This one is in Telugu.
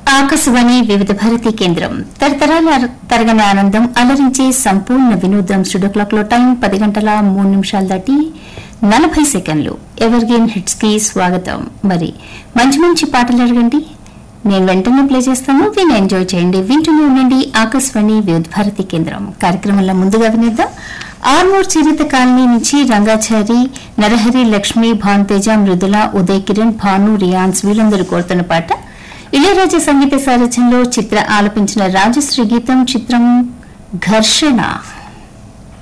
ఆకాశవాణి వివిధ భారతి కేంద్రం తరతరాల తరగని ఆనందం అలరించే సంపూర్ణ వినోదం స్టూడియో క్లాక్ లో టైం పది గంటల మూడు నిమిషాలు దాటి నలభై సెకండ్లు ఎవర్ గేమ్ హిట్స్ కి స్వాగతం మరి మంచి మంచి పాటలు అడగండి నేను వెంటనే ప్లే చేస్తాను విని ఎంజాయ్ చేయండి వింటూనే ఉండండి ఆకాశవాణి వివిధ భారతి కేంద్రం కార్యక్రమంలో ముందుగా వినేద్దాం ఆర్మూర్ చరిత కాలనీ నుంచి రంగాచారి నరహరి లక్ష్మి భాన్తేజ మృదుల ఉదయ్ కిరణ్ భాను రియాన్స్ వీళ్ళందరూ కోరుతున్న పాట ఇళయరాజా సంగీత సారథ్యంలో చిత్ర ఆలపించిన రాజశ్రీ గీతం చిత్రం ఘర్షణ